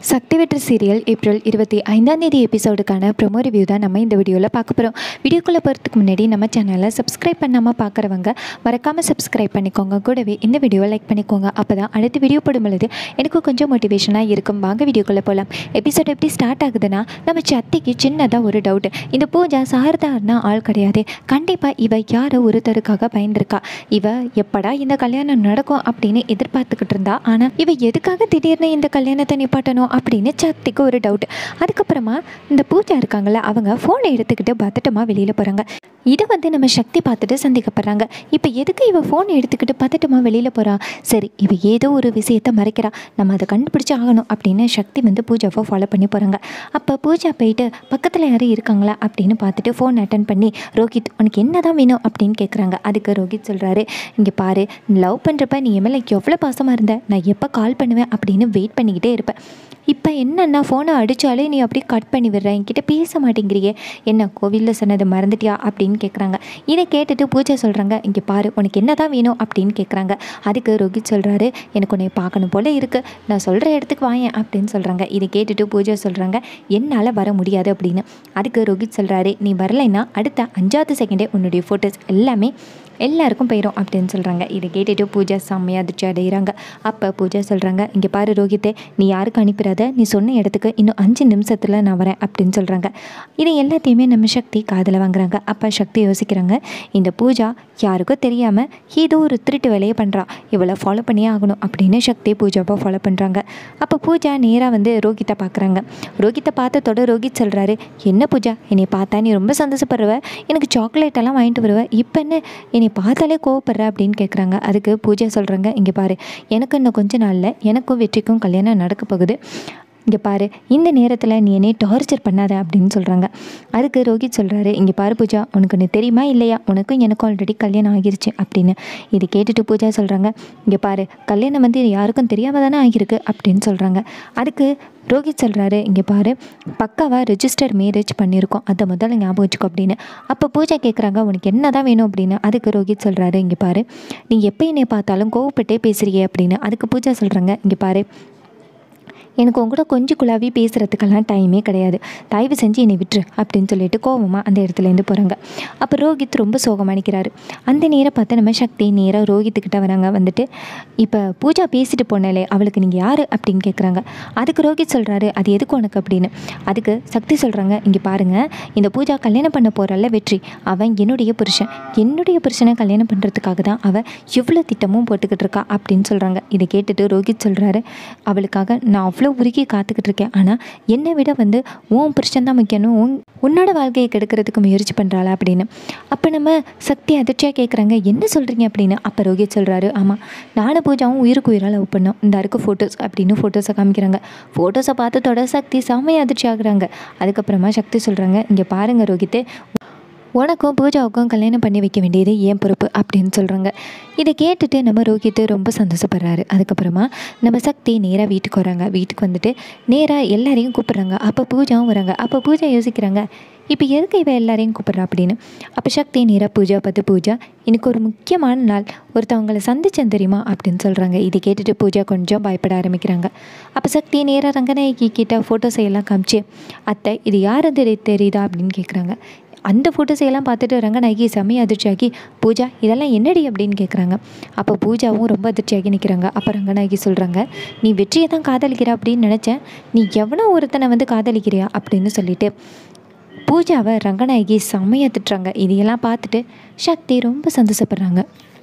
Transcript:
சக்தி வெற்றி serial April இருபத்தி ஐந்தாம் தேதி எபிசோடுக்கான ப்ரொமோ ரிவ்யூ தான் நம்ம இந்த வீடியோவில் பார்க்க போகிறோம் வீடியோக்குள்ளே போகிறதுக்கு முன்னாடி நம்ம சேனலை சப்ஸ்கிரைப் பண்ணாமல் பார்க்குறவங்க மறக்காமல் சப்ஸ்கிரைப் பண்ணிக்கோங்க கூடவே இந்த வீடியோவை லைக் பண்ணிக்கோங்க அப்போ தான் அடுத்த வீடியோ போடும் பொழுது எனக்கு கொஞ்சம் மோட்டிவேஷனாக இருக்கும் வாங்க வீடியோக்குள்ளே போகலாம் எபிசோட் எப்படி ஸ்டார்ட் ஆகுதுன்னா நம்ம சத்திக்கு சின்னதாக ஒரு டவுட் இந்த பூஜா சாரதார்னா ஆள் கிடையாது கண்டிப்பாக இவ யாரோ ஒருத்தருக்காக பயந்துருக்கா இவ எப்படா இந்த கல்யாணம் நடக்கும் அப்படின்னு எதிர்பார்த்துக்கிட்டு இருந்தா ஆனால் இவ எதுக்காக திடீர்னு இந்த கல்யாணத்தை நிப்பாட்டணும் அப்படின்னு சத்திக்கு ஒரு டவுட் அதுக்கப்புறமா இந்த பூஜா இருக்காங்கல்ல அவங்க ஃபோனை எடுத்துக்கிட்டு பதட்டமாக வெளியில் போகிறாங்க இதை வந்து நம்ம சக்தி பார்த்துட்டு சந்தேகப்படுறாங்க இப்போ எதுக்கு இவ ஃபோன் எடுத்துக்கிட்டு பதட்டமாக வெளியில் போகிறா சரி இவ ஏதோ ஒரு விஷயத்தை மறைக்கிறா நம்ம அதை கண்டுபிடிச்சு ஆகணும் அப்படின்னு சக்தி வந்து பூஜாவை ஃபாலோ பண்ணி போகிறாங்க அப்போ பூஜா போயிட்டு பக்கத்தில் யாரும் இருக்காங்களா அப்படின்னு பார்த்துட்டு ஃபோன் அட்டன் பண்ணி ரோஹித் உனக்கு என்ன தான் வேணும் அப்படின்னு கேட்குறாங்க அதுக்கு ரோஹித் சொல்கிறாரு இங்கே பாரு லவ் பண்ணுறப்ப நீ என் மேலே எவ்வளோ பாசமாக இருந்த நான் எப்போ கால் பண்ணுவேன் அப்படின்னு வெயிட் பண்ணிக்கிட்டே இருப்பேன் இப்போ என்னன்னா ஃபோனை அடித்தாலே நீ அப்படியே கட் பண்ணி விடுற என்கிட்ட பேச மாட்டேங்கிறியே என்ன கோவிலில் சொன்னது மறந்துட்டியா அப்படின்னு கேட்குறாங்க இதை கேட்டுட்டு பூஜை சொல்கிறாங்க இங்கே பாரு உனக்கு என்ன தான் வேணும் அப்படின்னு கேட்குறாங்க அதுக்கு ரோஹித் சொல்கிறாரு எனக்கு உன்னை பார்க்கணும் போல இருக்குது நான் சொல்கிற இடத்துக்கு வாயேன் அப்படின்னு சொல்கிறாங்க இதை கேட்டுட்டு பூஜை சொல்கிறாங்க என்னால் வர முடியாது அப்படின்னு அதுக்கு ரோஹித் சொல்கிறாரு நீ வரலைன்னா அடுத்த அஞ்சாவது செகண்டே உன்னுடைய ஃபோட்டோஸ் எல்லாமே எல்லாருக்கும் போயிடும் அப்படின்னு சொல்கிறாங்க இதை கேட்டுட்டு பூஜா செம்மையாக அதிர்ச்சி அடைகிறாங்க அப்போ பூஜா சொல்கிறாங்க இங்கே பாரு ரோஹித்தே நீ யாருக்கு அனுப்பிடாத நீ சொன்ன இடத்துக்கு இன்னும் அஞ்சு நிமிஷத்தில் நான் வரேன் அப்படின்னு சொல்கிறாங்க இது எல்லாத்தையுமே நம்ம சக்தி காதில் வாங்குறாங்க அப்போ சக்தி யோசிக்கிறாங்க இந்த பூஜா யாருக்கும் தெரியாமல் ஏதோ ஒரு திருட்டு வேலையை பண்ணுறா இவளை ஃபாலோ பண்ணியே ஆகணும் அப்படின்னு சக்தி பூஜாவை ஃபாலோ பண்ணுறாங்க அப்போ பூஜா நேராக வந்து ரோஹித்தை பார்க்குறாங்க ரோஹித்தை பார்த்ததோட ரோஹித் சொல்கிறாரு என்ன பூஜா என்னை பார்த்தா நீ ரொம்ப சந்தோஷப்படுறவ எனக்கு சாக்லேட் எல்லாம் வாங்கிட்டு வருவ இப்போ என்ன என்னை பார்த்தாலே கோவப்படுற அப்படின்னு கேட்குறாங்க அதுக்கு பூஜா சொல்கிறாங்க இங்கே பாரு எனக்கு இன்னும் கொஞ்ச நாளில் எனக்கும் வெற்றிக்கும் கல்யாணம் நடக்க போகுது இங்கே பாரு இந்த நேரத்தில் நீ என்னை டார்ச்சர் பண்ணாத அப்படின்னு சொல்கிறாங்க அதுக்கு ரோஹித் சொல்கிறாரு இங்கே பாரு பூஜா உனக்கு ஒன்று தெரியுமா இல்லையா உனக்கும் எனக்கும் ஆல்ரெடி கல்யாணம் ஆகிருச்சு அப்படின்னு இது கேட்டுட்டு பூஜா சொல்கிறாங்க இங்கே பாரு கல்யாணம் வந்து யாருக்கும் தெரியாம தானே ஆகியிருக்கு அப்படின்னு சொல்கிறாங்க அதுக்கு ரோஹித் சொல்கிறாரு இங்கே பாரு பக்காவாக ரெஜிஸ்டர் மேரேஜ் பண்ணியிருக்கோம் அதை முதல்ல ஞாபகம் வச்சுக்கோ அப்படின்னு அப்போ பூஜா கேட்குறாங்க உனக்கு என்ன தான் வேணும் அப்படின்னு அதுக்கு ரோஹித் சொல்கிறாரு இங்கே பாரு நீ எப்போ என்னை பார்த்தாலும் கோவப்பட்டே பேசுறியே அப்படின்னு அதுக்கு பூஜா சொல்கிறாங்க இங்கே பாரு எனக்கு உங்க கூட கொஞ்சம் குழாவி பேசுகிறதுக்கெல்லாம் டைமே கிடையாது தயவு செஞ்சு என்னை விட்டுரு அப்படின்னு சொல்லிட்டு கோவமாக அந்த இடத்துலேருந்து போகிறாங்க அப்போ ரோஹித் ரொம்ப சோகமாக நிற்கிறாரு அந்த நேரம் பார்த்து நம்ம சக்தி நேராக ரோஹித்துக்கிட்ட வராங்க வந்துட்டு இப்போ பூஜா பேசிட்டு போனாலே அவளுக்கு நீங்கள் யார் அப்படின்னு கேட்குறாங்க அதுக்கு ரோஹித் சொல்கிறாரு அது எதுக்கு உனக்கு அப்படின்னு அதுக்கு சக்தி சொல்கிறாங்க இங்கே பாருங்கள் இந்த பூஜா கல்யாணம் பண்ண போகிறால வெற்றி அவன் என்னுடைய புருஷன் என்னுடைய புருஷனை கல்யாணம் பண்ணுறதுக்காக தான் அவள் இவ்வளோ திட்டமும் போட்டுக்கிட்டு இருக்கா அப்படின்னு சொல்கிறாங்க இதை கேட்டுட்டு ரோஹித் சொல்கிறாரு அவளுக்காக நான் அவ்வளோ அவ்வளோ உருகி காத்துக்கிட்டு இருக்கேன் ஆனால் என்னை விட வந்து உன் புருஷன் தான் முக்கியம்னு உன் உன்னோட வாழ்க்கையை கெடுக்கிறதுக்கு முயற்சி பண்ணுறாளா அப்படின்னு அப்போ நம்ம சக்தி அதிர்ச்சியாக கேட்குறாங்க என்ன சொல்கிறீங்க அப்படின்னு அப்போ ரோஹித் சொல்கிறாரு ஆமாம் நானும் பூஜாவும் உயிருக்கு உயிராக லவ் பண்ணோம் இந்த இருக்கு ஃபோட்டோஸ் அப்படின்னு ஃபோட்டோஸை காமிக்கிறாங்க ஃபோட்டோஸை பார்த்ததோட சக்தி செம்மையாக அதிர்ச்சி ஆகுறாங்க அதுக்கப்புறமா சக்தி சொல்கிறாங்க இங்கே பாருங்கள் ரோஹித்து உனக்கும் பூஜாவுக்கும் கல்யாணம் பண்ணி வைக்க வேண்டியது ஏன் பொறுப்பு அப்படின்னு சொல்கிறாங்க இதை கேட்டுட்டு நம்ம ரோஹித் ரொம்ப சந்தோஷப்படுறாரு அதுக்கப்புறமா நம்ம சக்தி நேராக வீட்டுக்கு வராங்க வீட்டுக்கு வந்துட்டு நேராக எல்லாரையும் கூப்பிட்றாங்க அப்போ பூஜாவும் வராங்க அப்போ பூஜா யோசிக்கிறாங்க இப்போ எதுக்கு இவ எல்லாரையும் கூப்பிட்றா அப்படின்னு அப்போ சக்தி நேராக பூஜா பார்த்து பூஜா எனக்கு ஒரு முக்கியமான நாள் ஒருத்தவங்களை சந்திச்சேன் தெரியுமா அப்படின்னு சொல்கிறாங்க இதை கேட்டுட்டு பூஜா கொஞ்சம் பயப்பட ஆரம்பிக்கிறாங்க அப்போ சக்தி நேராக ரங்கநாயகி கிட்ட ஃபோட்டோஸை எல்லாம் காமிச்சு அத்தை இது யார் அது தெரியுதா அப்படின்னு கேட்குறாங்க அந்த ஃபோட்டோஸ் எல்லாம் பார்த்துட்டு ரங்கநாயகி செம்மையை அதிர்ச்சியாகி பூஜா இதெல்லாம் என்னடி அப்படின்னு கேட்குறாங்க அப்போ பூஜாவும் ரொம்ப அதிர்ச்சியாகி நிற்கிறாங்க அப்போ ரங்கநாயகி சொல்கிறாங்க நீ வெற்றியை தான் காதலிக்கிற அப்படின்னு நினச்சேன் நீ எவனோ ஒருத்தனை வந்து காதலிக்கிறியா அப்படின்னு சொல்லிட்டு பூஜாவை ரங்கநாயகி செம்மையாக திட்டுறாங்க இதையெல்லாம் பார்த்துட்டு சக்தி ரொம்ப சந்தோஷப்படுறாங்க